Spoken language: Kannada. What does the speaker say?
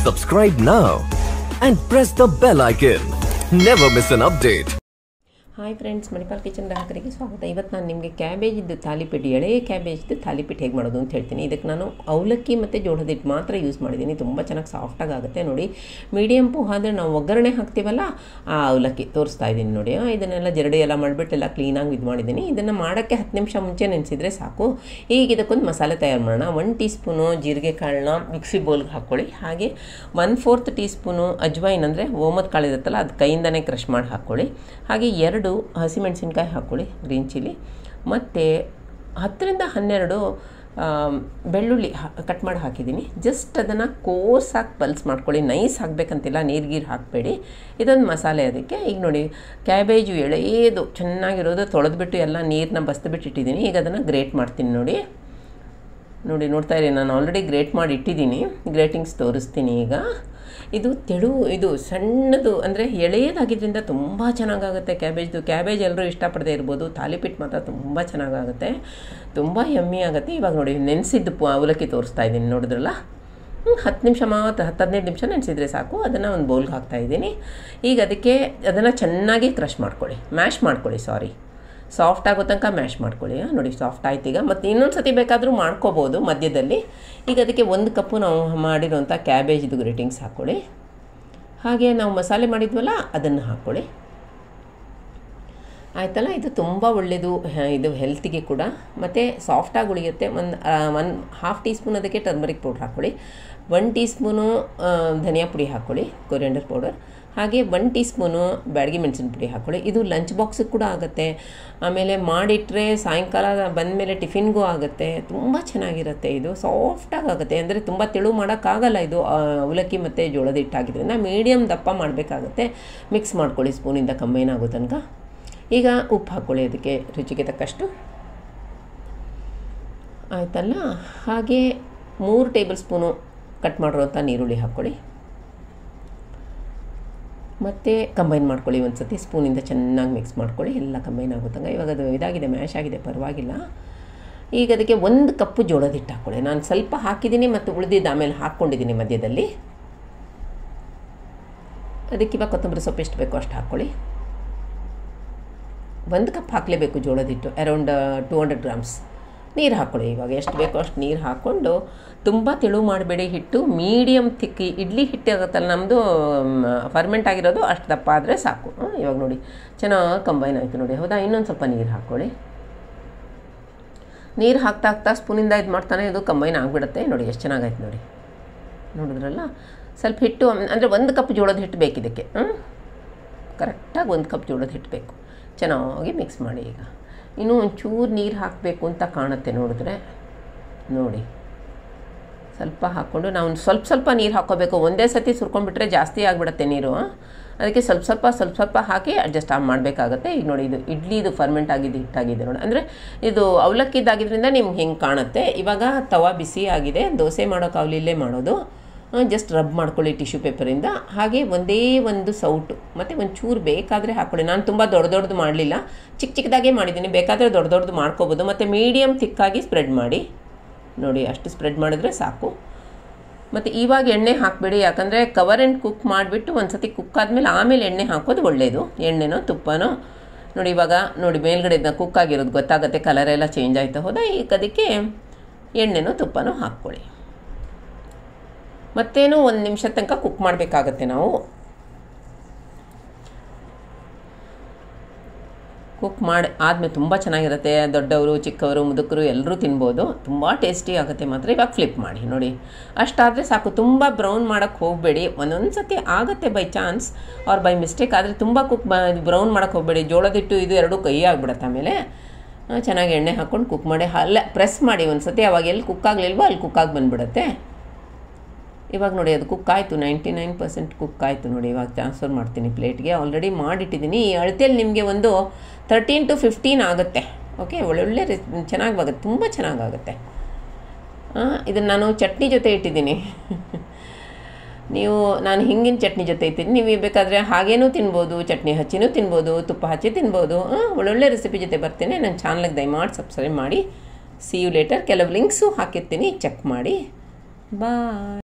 Subscribe now and press the bell icon. Never miss an update. Hi friends Manipal kitchen ಗ್ರಾಹಕರಿಗೆ ಸ್ವಾಗತ ಇವತ್ತು ನಾನು ನಿಮಗೆ ಕ್ಯಾಬೇಜಿದ್ದು ತಾಲಿಪೀಠ ಎಳೆ ಕ್ಯಾಬೇಜ್ದು ತಾಲಿಪೀಠ ಹೇಗೆ ಮಾಡೋದು ಅಂತ ಹೇಳ್ತೀನಿ ಇದಕ್ಕೆ ನಾನು ಅವಲಕ್ಕಿ ಮತ್ತು ಜೋಳದ ಹಿಟ್ಟು ಮಾತ್ರ ಯೂಸ್ ಮಾಡಿದ್ದೀನಿ ತುಂಬ ಚೆನ್ನಾಗಿ ಸಾಫ್ಟಾಗಿ ಆಗುತ್ತೆ ನೋಡಿ ಮೀಡಿಯಮ್ ಪೋಹ ಅಂದರೆ ನಾವು ಒಗ್ಗರಣೆ ಹಾಕ್ತೀವಲ್ಲ ಆ ಅವಲಕ್ಕಿ ತೋರಿಸ್ತಾ ಇದ್ದೀನಿ ನೋಡಿ ಆ, ಇದನ್ನೆಲ್ಲ ಜರಡಿ ಎಲ್ಲ ಮಾಡಿಬಿಟ್ಟು ಎಲ್ಲ ಕ್ಲೀನಾಗಿ ಇದು ಮಾಡಿದ್ದೀನಿ ಇದನ್ನು ಮಾಡೋಕ್ಕೆ ಹತ್ತು ನಿಮಿಷ ಮುಂಚೆ ನೆನೆಸಿದರೆ ಸಾಕು ಈಗ ಇದಕ್ಕೊಂದು ಮಸಾಲೆ ತಯಾರು ಮಾಡೋಣ ಒನ್ ಟೀ ಸ್ಪೂನು ಜೀರಿಗೆ ಕಾಳನ್ನ ಮಿಕ್ಸಿ ಬೌಲ್ಗೆ ಹಾಕ್ಕೊಳ್ಳಿ ಹಾಗೆ one fourth teaspoon ajwain ಅಂದರೆ ಓಮದ ಕಾಳು ಇರುತ್ತಲ್ಲ ಅದು ಕೈಯಿಂದನೇ ಕ್ರಷ್ ಮಾಡಿ ಹಾಕ್ಕೊಳ್ಳಿ ಹಾಗೆ ಎರಡು ಹಸಿಮೆಣಸಿನ್ಕಾಯಿ ಹಾಕ್ಕೊಳ್ಳಿ ಗ್ರೀನ್ ಚಿಲ್ಲಿ ಮತ್ತು ಹತ್ತರಿಂದ ಹನ್ನೆರಡು ಆಮ್, ಬೆಳ್ಳುಳ್ಳಿ ಕಟ್ ಮಾಡಿ ಹಾಕಿದ್ದೀನಿ ಜಸ್ಟ್ ಅದನ್ನು ಕೋರ್ಸಾಗಿ ಪಲ್ಸ್ ಮಾಡ್ಕೊಳ್ಳಿ ನೈಸ್ ಹಾಕಬೇಕಂತಿಲ್ಲ ನೀರು ಗೀರು ಹಾಕಬೇಡಿ ಇದೊಂದು ಮಸಾಲೆ ಅದಕ್ಕೆ ಈಗ ನೋಡಿ ಕ್ಯಾಬೇಜು ಎಳೆಯದು ಚೆನ್ನಾಗಿರೋದು ತೊಳೆದ್ಬಿಟ್ಟು ಎಲ್ಲ ನೀರನ್ನ ಬಸ್ದುಬಿಟ್ಟು ಇಟ್ಟಿದ್ದೀನಿ ಈಗ ಅದನ್ನು ಗ್ರೇಟ್ ಮಾಡ್ತೀನಿ ನೋಡಿ ನೋಡಿ ನೋಡ್ತಾ ಇರಿ ನಾನು ಆಲ್ರೆಡಿ ಗ್ರೇಟ್ ಮಾಡಿ ಇಟ್ಟಿದ್ದೀನಿ ಗ್ರೇಟಿಂಗ್ಸ್ ತೋರಿಸ್ತೀನಿ ಈಗ ಇದು ತೆಳು ಇದು ಸಣ್ಣದು ಅಂದರೆ ಎಳೆಯದಾಗಿದ್ದರಿಂದ ತುಂಬ ಚೆನ್ನಾಗಾಗುತ್ತೆ ಕ್ಯಾಬೇಜ್ದು ಕ್ಯಾಬೇಜ್ ಎಲ್ಲರೂ ಇಷ್ಟಪಡದೆ ಇರ್ಬೋದು ತಾಲಿಪೀಟ್ ಮಾತ್ರ ತುಂಬ ಚೆನ್ನಾಗಾಗುತ್ತೆ ತುಂಬ ಯಮ್ಮಿ ಆಗುತ್ತೆ ಇವಾಗ ನೋಡಿ ನೆನೆಸಿದ್ದು ಪ ಅವಲಕ್ಕಿ ತೋರಿಸ್ತಾ ಇದ್ದೀನಿ ನೋಡಿದ್ರಲ್ಲ ಹ್ಮ್, ಹತ್ತು ನಿಮಿಷ ಮಾತ್ರ ಹತ್ತು ಹದಿನೈದು ನಿಮಿಷ ನೆನೆಸಿದ್ರೆ ಸಾಕು ಅದನ್ನು ಒಂದು ಬೌಲ್ಗೆ ಹಾಕ್ತಾ ಇದ್ದೀನಿ ಈಗ ಅದಕ್ಕೆ ಅದನ್ನು ಚೆನ್ನಾಗಿ ಕ್ರಷ್ ಮಾಡ್ಕೊಳ್ಳಿ ಮ್ಯಾಶ್ ಮಾಡ್ಕೊಳ್ಳಿ ಸಾರಿ ಸಾಫ್ಟ್ ಆಗೋ ತನಕ ಮ್ಯಾಶ್ ಮಾಡ್ಕೊಳ್ಳಿ ಆ, ನೋಡಿ ಸಾಫ್ಟ್ ಆಯ್ತು ಈಗ ಮತ್ತು ಇನ್ನೊಂದು ಸತಿ ಬೇಕಾದರೂ ಮಾಡ್ಕೋಬೋದು ಮಧ್ಯದಲ್ಲಿ ಈಗ ಅದಕ್ಕೆ ಒಂದು ಕಪ್ಪು ನಾವು ಮಾಡಿರೋಂಥ ಕ್ಯಾಬೇಜ್ದು ಗ್ರೇಟಿಂಗ್ಸ್ ಹಾಕ್ಕೊಳ್ಳಿ ಹಾಗೆ ನಾವು ಮಸಾಲೆ ಮಾಡಿದ್ವಲ್ಲ ಅದನ್ನು ಹಾಕ್ಕೊಳ್ಳಿ ಆಯ್ತಲ್ಲ ಇದು ತುಂಬ ಒಳ್ಳೆಯದು ಹ- ಇದು ಹೆಲ್ತಿಗೆ ಕೂಡ ಮತ್ತು ಸಾಫ್ಟಾಗಿ ಉಳಿಯುತ್ತೆ ಒಂದು ಒನ್ ಹಾಫ್ ಟೀ ಸ್ಪೂನ್ ಅದಕ್ಕೆ ಟರ್ಮರಿಕ್ ಪೌಡ್ರ್ ಹಾಕ್ಕೊಳ್ಳಿ ಒನ್ ಟೀ ಸ್ಪೂನು ಆ, ಧನಿಯಾ ಪುಡಿ ಹಾಕ್ಕೊಳ್ಳಿ ಕೊರಿಯಂಡರ್ ಪೌಡರ್ ಹಾಗೆ ಒನ್ ಟೀ ಸ್ಪೂನು ಬ್ಯಾಡಗಿ ಮೆಣಸಿನ ಪುಡಿ ಹಾಕ್ಕೊಳ್ಳಿ ಇದು ಲಂಚ್ ಬಾಕ್ಸಿಗೆ ಕೂಡ ಆಗುತ್ತೆ ಆಮೇಲೆ ಮಾಡಿಟ್ರೆ ಸಾಯಂಕಾಲ ಬಂದಮೇಲೆ ಟಿಫಿನ್ಗೂ ಆಗುತ್ತೆ ತುಂಬ ಚೆನ್ನಾಗಿರುತ್ತೆ ಇದು ಸಾಫ್ಟಾಗಿ ಆಗುತ್ತೆ ಅಂದರೆ ತುಂಬ ತೆಳು ಮಾಡೋಕ್ಕಾಗಲ್ಲ ಇದು ಆ, ಅವಲಕ್ಕಿ ಮತ್ತು ಜೋಳದ ಹಿಟ್ಟಾಗಿದ್ದರಿಂದ ಮೀಡಿಯಮ್ ದಪ್ಪ ಮಾಡಬೇಕಾಗುತ್ತೆ ಮಿಕ್ಸ್ ಮಾಡ್ಕೊಳ್ಳಿ ಸ್ಪೂನಿಂದ ಕಮ್ಮೈನ್ ಆಗೋ ತನಕ ಈಗ ಉಪ್ಪು ಹಾಕ್ಕೊಳ್ಳಿ ಅದಕ್ಕೆ ರುಚಿಗೆ ತಕ್ಕಷ್ಟು ಆಯ್ತಲ್ಲ ಹಾಗೆ ಮೂರು ಟೇಬಲ್ ಸ್ಪೂನು ಕಟ್ ಮಾಡಿರೋಂಥ ನೀರುಳ್ಳಿ ಹಾಕ್ಕೊಳ್ಳಿ ಮತ್ತು ಕಂಬೈನ್ ಮಾಡ್ಕೊಳ್ಳಿ ಒಂದು ಸತಿ ಸ್ಪೂನಿಂದ ಚೆನ್ನಾಗಿ ಮಿಕ್ಸ್ ಮಾಡ್ಕೊಳ್ಳಿ ಎಲ್ಲ ಕಂಬೈನ್ ಆಗೋ ತನಕ ಇವಾಗ ಅದು ಇದಾಗಿದೆ ಮ್ಯಾಶ್ ಆಗಿದೆ ಪರವಾಗಿಲ್ಲ ಈಗ ಅದಕ್ಕೆ ಒಂದು ಕಪ್ಪು ಜೋಳದ ಹಿಟ್ಟು ಹಾಕ್ಕೊಳ್ಳಿ ನಾನು ಸ್ವಲ್ಪ ಹಾಕಿದ್ದೀನಿ ಮತ್ತು ಉಳಿದಿದ್ದು ಆಮೇಲೆ ಹಾಕ್ಕೊಂಡಿದ್ದೀನಿ ಮಧ್ಯದಲ್ಲಿ ಅದಕ್ಕೆ ಇವಾಗ ಕೊತ್ತಂಬರಿ ಸೊಪ್ಪು ಎಷ್ಟು ಬೇಕೋ ಅಷ್ಟು ಹಾಕ್ಕೊಳ್ಳಿ ಒಂದು ಕಪ್ ಹಾಕಲೇಬೇಕು ಜೋಳದ ಹಿಟ್ಟು ಅರೌಂಡ್ ಟೂ ಹಂಡ್ರೆಡ್ ಗ್ರಾಮ್ಸ್ ನೀರು ಹಾಕ್ಕೊಳ್ಳಿ ಇವಾಗ ಎಷ್ಟು ಬೇಕೋ ಅಷ್ಟು ನೀರು ಹಾಕ್ಕೊಂಡು ತುಂಬ ತೆಳು ಮಾಡಬೇಡಿ ಹಿಟ್ಟು ಮೀಡಿಯಮ್ ತಿಕ್ಕಿ ಇಡ್ಲಿ ಹಿಟ್ಟು ಆಗುತ್ತಲ್ಲ ನಮ್ಮದು ಫರ್ಮೆಂಟ್ ಆಗಿರೋದು ಅಷ್ಟು ದಪ್ಪ ಆದರೆ ಸಾಕು ಹ್ಮ್, ಇವಾಗ ನೋಡಿ ಚೆನ್ನಾಗಿ ಕಂಬೈನ್ ಆಯಿತು ನೋಡಿ ಹೌದಾ ಇನ್ನೊಂದು ಸ್ವಲ್ಪ ನೀರು ಹಾಕ್ಕೊಳ್ಳಿ ನೀರು ಹಾಕ್ತಾ ಹಾಕ್ತಾ ಸ್ಪೂನಿಂದ ಇದು ಮಾಡ್ತಾನೆ ಇದು ಕಂಬೈನ್ ಆಗಿಬಿಡುತ್ತೆ ನೋಡಿ ಎಷ್ಟು ಚೆನ್ನಾಗಾಯ್ತು ನೋಡಿ ನೋಡಿದ್ರಲ್ಲ ಸ್ವಲ್ಪ ಹಿಟ್ಟು ಅಂದರೆ ಒಂದು ಕಪ್ ಜೋಳದ ಹಿಟ್ಟು ಬೇಕು ಇದಕ್ಕೆ ಹ್ಞೂ ಕರೆಕ್ಟಾಗಿ ಒಂದು ಕಪ್ ಜೋಳದ ಹಿಟ್ಟು ಬೇಕು ಚೆನ್ನಾಗಿ ಮಿಕ್ಸ್ ಮಾಡಿ ಈಗ ಇನ್ನೂ ಒಂಚೂರು ನೀರು ಹಾಕಬೇಕು ಅಂತ ಕಾಣುತ್ತೆ ನೋಡಿದ್ರೆ ನೋಡಿ ಸ್ವಲ್ಪ ಹಾಕ್ಕೊಂಡು ನಾವು ಸ್ವಲ್ಪ ಸ್ವಲ್ಪ ನೀರು ಹಾಕ್ಕೋಬೇಕು ಒಂದೇ ಸತಿ ಸುರ್ಕೊಂಡ್ಬಿಟ್ರೆ ಜಾಸ್ತಿ ಆಗಿಬಿಡುತ್ತೆ ನೀರು ಅದಕ್ಕೆ ಸ್ವಲ್ಪ ಸ್ವಲ್ಪ ಸ್ವಲ್ಪ ಸ್ವಲ್ಪ ಹಾಕಿ ಅಡ್ಜಸ್ಟ್ ಮಾಡಬೇಕಾಗತ್ತೆ ಈಗ ನೋಡಿ ಇದು ಇಡ್ಲಿದು ಫರ್ಮೆಂಟ್ ಆಗಿದ್ದು ಹಿಟ್ಟಾಗಿದೆ ನೋಡಿ ಅಂದರೆ ಇದು ಅವಲಕ್ಕಿದಾಗಿದ್ದರಿಂದ ನಿಮ್ಗೆ ಹಿಂಗೆ ಕಾಣುತ್ತೆ ಇವಾಗ ತವಾ ಬಿಸಿ ಆಗಿದೆ ದೋಸೆ ಮಾಡೋ ಕಾವಲಿಲ್ಲೇ ಮಾಡೋದು ಜಸ್ಟ್ ರಬ್ ಮಾಡ್ಕೊಳ್ಳಿ ಟಿಶ್ಯೂ ಪೇಪರಿಂದ ಹಾಗೆ ಒಂದೇ ಒಂದು ಸೌಟು ಮತ್ತು ಒಂಚೂರು ಬೇಕಾದರೆ ಹಾಕ್ಕೊಳ್ಳಿ ನಾನು ತುಂಬ ದೊಡ್ಡ ದೊಡ್ಡದು ಮಾಡಲಿಲ್ಲ ಚಿಕ್ಕ ಚಿಕ್ಕದಾಗೇ ಮಾಡಿದ್ದೀನಿ ಬೇಕಾದರೆ ದೊಡ್ಡ ದೊಡ್ಡದು ಮಾಡ್ಕೋಬೋದು ಮತ್ತು ಮೀಡಿಯಮ್ ತಿಕ್ಕಾಗಿ ಸ್ಪ್ರೆಡ್ ಮಾಡಿ ನೋಡಿ ಅಷ್ಟು ಸ್ಪ್ರೆಡ್ ಮಾಡಿದ್ರೆ ಸಾಕು ಮತ್ತು ಇವಾಗ ಎಣ್ಣೆ ಹಾಕಬೇಡಿ ಯಾಕಂದರೆ ಕವರ್ ಆ್ಯಂಡ್ ಕುಕ್ ಮಾಡಿಬಿಟ್ಟು ಒಂದು ಸತಿ ಕುಕ್ ಆದಮೇಲೆ ಆಮೇಲೆ ಎಣ್ಣೆ ಹಾಕೋದು ಒಳ್ಳೆಯದು ಎಣ್ಣೆನೋ ತುಪ್ಪನೋ ನೋಡಿ ಇವಾಗ ನೋಡಿ ಮೇಲ್ಗಡೆ ಕುಕ್ ಆಗಿರೋದು ಗೊತ್ತಾಗುತ್ತೆ ಕಲರ್ ಎಲ್ಲ ಚೇಂಜ್ ಆಯ್ತಾ ಹೋದ ಈಗ ಅದಕ್ಕೆ ಎಣ್ಣೆನೋ ತುಪ್ಪನೋ ಹಾಕ್ಕೊಳ್ಳಿ ಮತ್ತೇನೋ ಒಂದು ನಿಮಿಷ ತನಕ ಕುಕ್ ಮಾಡಬೇಕಾಗತ್ತೆ ನಾವು ಕುಕ್ ಮಾಡಿ ಆದಮೇಲೆ ತುಂಬ ಚೆನ್ನಾಗಿರುತ್ತೆ ದೊಡ್ಡವರು ಚಿಕ್ಕವರು ಮುದುಕರು ಎಲ್ಲರೂ ತಿನ್ಬೋದು ತುಂಬ ಟೇಸ್ಟಿ ಆಗುತ್ತೆ ಮಾತ್ರ ಇವಾಗ ಫ್ಲಿಪ್ ಮಾಡಿ ನೋಡಿ ಅಷ್ಟಾದರೆ ಸಾಕು ತುಂಬ ಬ್ರೌನ್ ಮಾಡೋಕ್ಕೆ ಹೋಗಬೇಡಿ ಒಂದೊಂದು ಸತಿ ಆಗುತ್ತೆ ಬೈ ಚಾನ್ಸ್ ಅವ್ರು ಬೈ ಮಿಸ್ಟೇಕ್ ಆದರೆ ತುಂಬ ಕುಕ್ ಬ ಬ್ರೌನ್ ಮಾಡೋಕ್ಕೆ ಹೋಗಬೇಡಿ ಜೋಳದಿಟ್ಟು ಇದು ಎರಡೂ ಕೈ ಆಗಿಬಿಡುತ್ತೆ ಆಮೇಲೆ ಆ, ಚೆನ್ನಾಗಿ ಎಣ್ಣೆ ಹಾಕ್ಕೊಂಡು ಕುಕ್ ಮಾಡಿ ಅಲ್ಲ ಪ್ರೆಸ್ ಮಾಡಿ ಒಂದು ಸತಿ ಅವಾಗ ಎಲ್ಲಿ ಕುಕ್ ಆಗಲಿಲ್ವೋ ಅಲ್ಲಿ ಕುಕ್ಕಾಗಿ ಬಂದುಬಿಡುತ್ತೆ ಇವಾಗ ನೋಡಿ ಅದು ಕುಕ್ ಆಯಿತು ನೈಂಟಿ ನೈನ್ ಪರ್ಸೆಂಟ್ ಕುಕ್ ಆಯಿತು ನೋಡಿ ಇವಾಗ ಟ್ರಾನ್ಸ್ಫರ್ ಮಾಡ್ತೀನಿ ಪ್ಲೇಟ್ಗೆ ಆಲ್ರೆಡಿ ಮಾಡಿಟ್ಟಿದ್ದೀನಿ ಈ ಅಳತೆಯಲ್ಲಿ ನಿಮಗೆ ಒಂದು ತರ್ಟೀನ್ ಟು ಫಿಫ್ಟೀನ್ ಆಗುತ್ತೆ ಓಕೆ ಒಳ್ಳೊಳ್ಳೆ ರೆ ಚೆನ್ನಾಗಿ ಆಗುತ್ತೆ ತುಂಬ ಚೆನ್ನಾಗಾಗುತ್ತೆ ಇದನ್ನು ನಾನು ಚಟ್ನಿ ಜೊತೆ ಇಟ್ಟಿದ್ದೀನಿ ನೀವು ನಾನು ಹಿಂಗಿನ ಚಟ್ನಿ ಜೊತೆ ಇದ್ದೀನಿ ನೀವು ಬೇಕಾದರೆ ಹಾಗೇನೂ ತಿನ್ಬೋದು ಚಟ್ನಿ ಹಚ್ಚಿನೂ ತಿನ್ಬೋದು ತುಪ್ಪ ಹಚ್ಚಿ ತಿನ್ಬೋದು ಆ, ಒಳ್ಳೊಳ್ಳೆ ರೆಸಿಪಿ ಜೊತೆ ಬರ್ತೇನೆ ನನ್ನ ಚಾನಲ್ಗೆ ದಯಮಾಡಿ ಸಬ್ಸ್ಕ್ರೈಬ್ ಮಾಡಿ ಸಿ ಯು ಲೇಟರ್ ಕೆಲವು ಲಿಂಕ್ಸು ಹಾಕಿರ್ತೀನಿ ಚೆಕ್ ಮಾಡಿ ಬಾಯ್